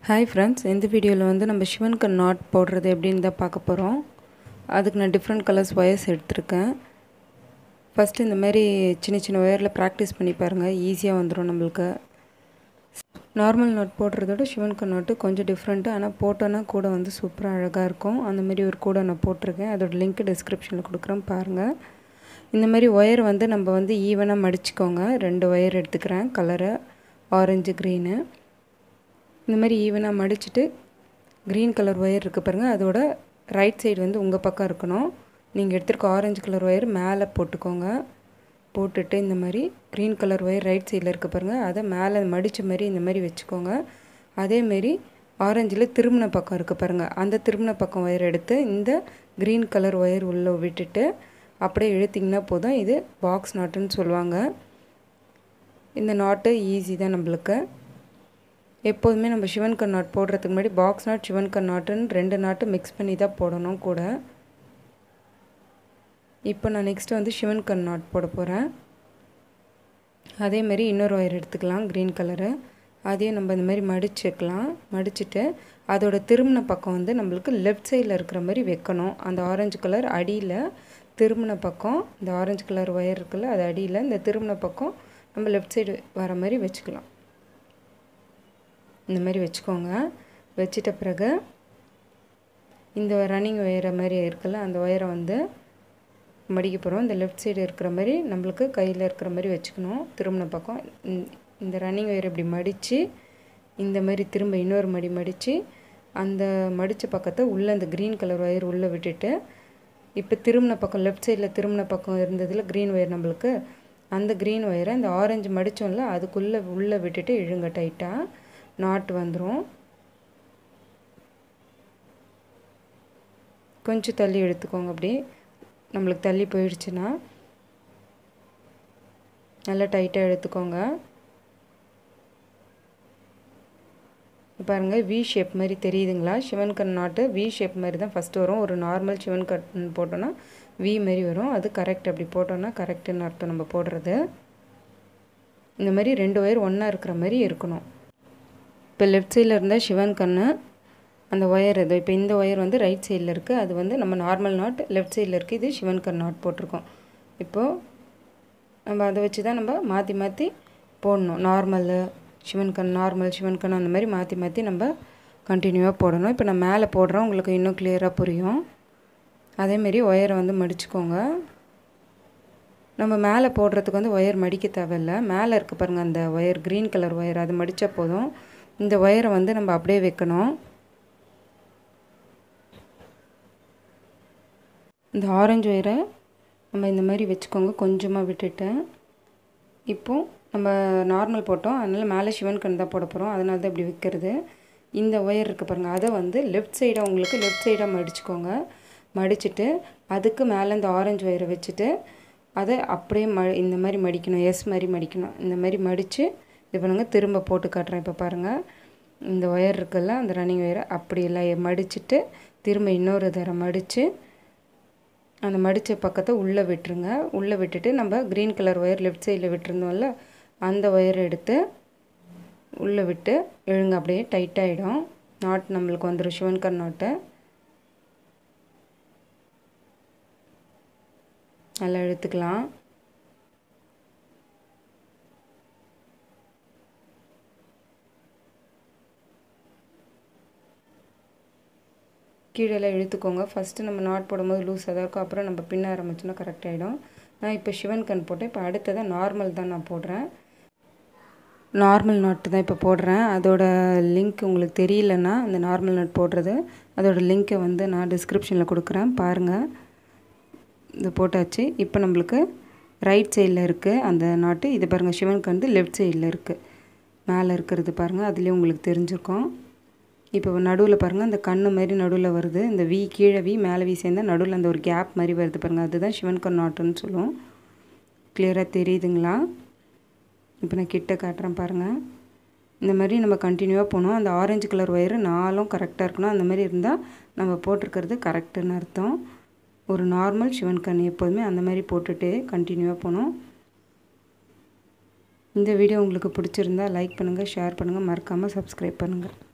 hi friends இந்த வீடியோவில் வந்து நம்ம சிவனுக்கு நாட் போடுறது எப்படின்னு தான் பார்க்க போகிறோம் அதுக்கு நான் டிஃப்ரெண்ட் கலர்ஸ் ஒயர்ஸ் எடுத்திருக்கேன் ஃபஸ்ட்டு இந்த மாதிரி சின்ன சின்ன ஒயரில் ப்ராக்டிஸ் பண்ணி பாருங்கள் ஈஸியாக வந்துடும் நம்மளுக்கு நார்மல் நாட் போடுறதோட சிவனுக்கு நாட்டு கொஞ்சம் டிஃப்ரெண்ட்டு ஆனால் போட்டோன்னா கூட வந்து சூப்பராக அழகாக இருக்கும் அந்த மாதிரி ஒரு கூட நான் போட்டிருக்கேன் அதோட லிங்க் டிஸ்கிரிப்ஷனில் கொடுக்குறேன் பாருங்கள் இந்த மாதிரி ஒயர் வந்து நம்ம வந்து ஈவனாக மடிச்சுக்கோங்க ரெண்டு ஒயர் எடுத்துக்கிறேன் கலரு ஆரஞ்சு க்ரீனு இந்த மாதிரி ஈவனாக மடிச்சுட்டு க்ரீன் கலர் ஒயர் இருக்குது பாருங்கள் அதோட ரைட் சைடு வந்து உங்கள் பக்கம் இருக்கணும் நீங்கள் எடுத்துருக்க ஆரஞ்சு கலர் ஒயர் மேலே போட்டுக்கோங்க போட்டுட்டு இந்த மாதிரி க்ரீன் கலர் ஒயர் ரைட் சைடில் இருக்க பாருங்கள் அதை மேலே மடித்த மாதிரி இந்த மாதிரி வச்சுக்கோங்க அதேமாரி ஆரஞ்சில் திரும்பின பக்கம் இருக்குது பாருங்கள் அந்த திரும்பின பக்கம் ஒயர் எடுத்து இந்த க்ரீன் கலர் ஒயர் உள்ளே விட்டுட்டு அப்படியே இழுத்திங்கன்னா போதும் இது பாக்ஸ் நாட்டுன்னு சொல்லுவாங்க இந்த நாட்டு ஈஸி தான் நம்மளுக்கு எப்போதுமே நம்ம சிவன்க நாட் போடுறதுக்கு முன்னாடி பாக்ஸ் நாட் சிவன்க நாட்டுன்னு ரெண்டு நாட்டு மிக்ஸ் பண்ணி தான் போடணும் கூட இப்போ நான் நெக்ஸ்ட்டு வந்து சிவன்க நாட் போட போகிறேன் அதேமாரி இன்னொரு ஒயர் எடுத்துக்கலாம் க்ரீன் கலரு அதையும் நம்ம இந்த மாதிரி மடிச்சுக்கலாம் மடிச்சுட்டு அதோட திரும்பின பக்கம் வந்து நம்மளுக்கு லெஃப்ட் சைடில் இருக்கிற மாதிரி வைக்கணும் அந்த ஆரஞ்சு கலர் அடியில் திரும்பின பக்கம் இந்த ஆரஞ்சு கலர் ஒயர் இருக்குல்ல அது அடியில் இந்த திரும்பின பக்கம் நம்ம லெஃப்ட் சைடு வர மாதிரி வச்சுக்கலாம் இந்த மாதிரி வச்சுக்கோங்க வச்சிட்ட பிறகு இந்த ரன்னிங் ஒயரை மாதிரி இருக்குல்ல அந்த ஒயரை வந்து மடிக்க போகிறோம் இந்த லெஃப்ட் சைடு இருக்கிற மாதிரி நம்மளுக்கு கையில் இருக்கிற மாதிரி வச்சுக்கணும் திரும்பின பக்கம் இந்த ரன்னிங் ஒயர் இப்படி மடித்து இந்த மாதிரி திரும்ப இன்னொரு மடி மடித்து அந்த மடித்த பக்கத்தை உள்ளே அந்த க்ரீன் கலர் ஒயர் உள்ளே விட்டுட்டு இப்போ திரும்பின பக்கம் லெஃப்ட் சைடில் திரும்பின பக்கம் இருந்ததில் க்ரீன் ஒயர் நம்மளுக்கு அந்த க்ரீன் ஒயரை இந்த ஆரஞ்சு மடித்தோம்ல அதுக்குள்ளே உள்ளே விட்டுட்டு இழுங்க டைட்டாக நாட்டு வந்துடும் கொஞ்சம் தள்ளி எடுத்துக்கோங்க அப்படி நம்மளுக்கு தள்ளி போயிடுச்சுன்னா நல்லா டைட்டாக எடுத்துக்கோங்க பாருங்கள் வி ஷேப் மாதிரி தெரியுதுங்களா சிவன் கண் நாட்டு வி ஷேப் மாதிரி தான் ஃபஸ்ட்டு வரும் ஒரு நார்மல் சிவன் கண் போட்டோன்னா வி மாதிரி வரும் அது கரெக்ட் அப்படி போட்டோன்னா கரெக்டுன்னு அர்த்தம் நம்ம போடுறது இந்த மாதிரி ரெண்டு ஒயர் ஒன்றா இருக்கிற மாதிரி இருக்கணும் இப்போ லெஃப்ட் சைடில் இருந்தால் சிவன் கண்ணு அந்த ஒயர் இது இப்போ இந்த ஒயர் வந்து ரைட் சைடில் இருக்குது அது வந்து நம்ம நார்மல் நாட் லெஃப்ட் சைடில் இருக்குது இது சிவன் கண் நாட் போட்டிருக்கோம் இப்போது நம்ம அதை வச்சு தான் நம்ம மாற்றி மாற்றி போடணும் நார்மலு சிவன் கண் நார்மல் சிவன் கண் அந்த மாதிரி மாற்றி மாற்றி நம்ம கண்டினியூவாக போடணும் இப்போ நான் மேலே போடுறேன் உங்களுக்கு இன்னும் கிளியராக புரியும் அதேமாரி ஒயரை வந்து மடிச்சுக்கோங்க நம்ம மேலே போடுறதுக்கு வந்து ஒயர் மடிக்க தேவையில்ல மேலே இருக்க பாருங்கள் அந்த ஒயர் க்ரீன் கலர் ஒயர் அது மடித்தா போதும் இந்த ஒயரை வந்து நம்ம அப்படியே வைக்கணும் இந்த ஆரஞ்சு ஒயரை நம்ம இந்த மாதிரி வச்சுக்கோங்க கொஞ்சமாக விட்டுட்டு இப்போது நம்ம நார்மல் போட்டோம் அதனால் மேலே சிவன் கண் தான் போட போகிறோம் அதனால தான் இப்படி வைக்கிறது இந்த ஒயர் இருக்குது பாருங்கள் அதை வந்து லெஃப்ட் சைடாக உங்களுக்கு லெஃப்ட் சைடாக மடிச்சுக்கோங்க மடிச்சுட்டு அதுக்கு மேலே இந்த ஆரஞ்சு ஒயரை வச்சுட்டு அதை அப்படியே ம இந்த மாதிரி மடிக்கணும் எஸ் மாதிரி மடிக்கணும் இந்த மாதிரி மடித்து இது பண்ணுங்கள் திரும்ப போட்டு காட்டுறேன் இப்போ பாருங்கள் இந்த ஒயர் இருக்குல்ல அந்த ரன்னிங் ஒயரை அப்படி எல்லாம் மடிச்சுட்டு திரும்ப இன்னொரு தடவை மடித்து அந்த மடித்த பக்கத்தை உள்ளே விட்டுருங்க உள்ளே விட்டுட்டு நம்ம க்ரீன் கலர் ஒயர் லெஃப்ட் சைடில் விட்டுருந்தோம்ல அந்த ஒயரை எடுத்து உள்ளே விட்டு இழுங்க அப்படியே டைட்டாகிடும் நாட் நம்மளுக்கு வந்துடும் சிவன்கர் நாட்டு நல்லா எடுத்துக்கலாம் கீழெல்லாம் இழுத்துக்கோங்க ஃபஸ்ட்டு நம்ம நாட் போடும்போது லூஸாக தான் இருக்கும் அப்புறம் நம்ம பின்ன ஆரம்பிச்சோன்னா கரெக்ட் ஆகிடும் நான் இப்போ சிவன் கண் போட்டேன் இப்போ அடுத்ததாக நார்மல் தான் நான் போடுறேன் நார்மல் நாட்டு தான் இப்போ போடுறேன் அதோட லிங்க் உங்களுக்கு தெரியலன்னா அந்த நார்மல் நாட் போடுறது அதோட லிங்க்கை வந்து நான் டிஸ்கிரிப்ஷனில் கொடுக்குறேன் பாருங்கள் இது போட்டாச்சு இப்போ நம்மளுக்கு ரைட் சைடில் இருக்குது அந்த நாட்டு இது பாருங்கள் சிவன் கண்டு லெஃப்ட் சைடில் இருக்குது மேலே இருக்கிறது பாருங்கள் அதுலேயும் உங்களுக்கு தெரிஞ்சிருக்கும் இப்போ நடுவில் பாருங்கள் அந்த கண்ணு மாதிரி நடுவில் வருது இந்த வி கீழே வி மேலே வி சேர்ந்தால் நடுவில் அந்த ஒரு கேப் மாதிரி வருது பாருங்கள் அதுதான் சிவன் கண் நாட்டுன்னு சொல்லுவோம் கிளியராக தெரியுதுங்களா இப்போ நான் கிட்ட காட்டுறேன் பாருங்கள் இந்த மாதிரி நம்ம கண்டினியூவாக போகணும் அந்த ஆரஞ்சு கலர் ஒயரு நாலும் கரெக்டாக இருக்கணும் அந்த மாதிரி இருந்தால் நம்ம போட்டிருக்கிறது கரெக்டுன்னு அர்த்தம் ஒரு நார்மல் சிவன் கண் எப்போதுமே அந்த மாதிரி போட்டுகிட்டே கண்டினியூவாக போகணும் இந்த வீடியோ உங்களுக்கு பிடிச்சிருந்தா லைக் பண்ணுங்கள் ஷேர் பண்ணுங்கள் மறக்காமல் சப்ஸ்கிரைப் பண்ணுங்கள்